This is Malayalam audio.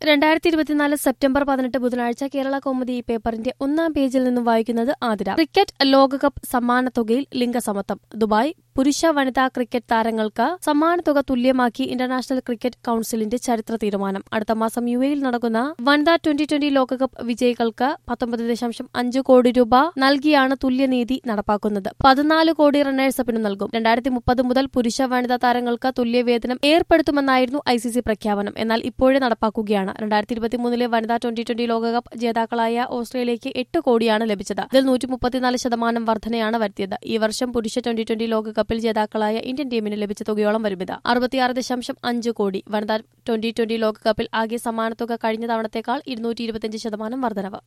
രണ്ടായിരത്തി ഇരുപത്തിനാല് സെപ്റ്റംബർ പതിനെട്ട് ബുധനാഴ്ച കേരള കൗമുദി ഈ പേപ്പറിന്റെ ഒന്നാം പേജിൽ നിന്നും വായിക്കുന്നത് ആതിര ക്രിക്കറ്റ് ലോകകപ്പ് സമ്മാനത്തുകയിൽ ലിംഗസമത്വം ദുബായ് പുരുഷ വനിതാ ക്രിക്കറ്റ് താരങ്ങൾക്ക് സമ്മാനത്തുക തുല്യമാക്കി ഇന്റർനാഷണൽ ക്രിക്കറ്റ് കൌൺസിലിന്റെ ചരിത്ര തീരുമാനം അടുത്ത മാസം യു എയിൽ നടക്കുന്ന വനിതാ ട്വന്റി ട്വന്റി ലോകകപ്പ് വിജയികൾക്ക് പത്തൊമ്പത് ദശാംശം അഞ്ച് കോടി രൂപ നൽകിയാണ് തുല്യനീതി നടപ്പാക്കുന്നത് പതിനാല് കോടി റണ്ണേഴ്സപ്പിന് നൽകും രണ്ടായിരത്തി മുപ്പത് മുതൽ പുരുഷ വനിതാ താരങ്ങൾക്ക് തുല്യവേതനം ഏർപ്പെടുത്തുമെന്നായിരുന്നു ഐ സി സി പ്രഖ്യാപനം എന്നാൽ ഇപ്പോഴേ നടപ്പാക്കുകയാണ് രണ്ടായിരത്തി ഇരുപത്തിമൂന്നിലെ വനിതാ ട്വന്റി ട്വന്റി ലോകകപ്പ് ജേതാക്കളായ ഓസ്ട്രേലിയയ്ക്ക് എട്ട് കോടിയാണ് ലഭിച്ചത് ഇതിൽ നൂറ്റി മുപ്പത്തിനാല് ശതമാനം വർധനയാണ് വരുത്തിയത് ഈ വർഷം പുരുഷ ട്വന്റി ട്വന്റി ലോകകപ്പിൽ ജേതാക്കളായ ഇന്ത്യൻ ടീമിന് ലഭിച്ച തുകയോളം വരും ഇത് അറുപത്തിയാറ് ദശാംശം അഞ്ച് കോടി വനിതാ ട്വന്റി ട്വന്റി ലോകകപ്പിൽ ആകെ സമ്മാനത്തുക കഴിഞ്ഞ തവണത്തേക്കാൾ ഇരുന്നൂറ്റി ഇരുപത്തിയഞ്ച് ശതമാനം വർധനവ്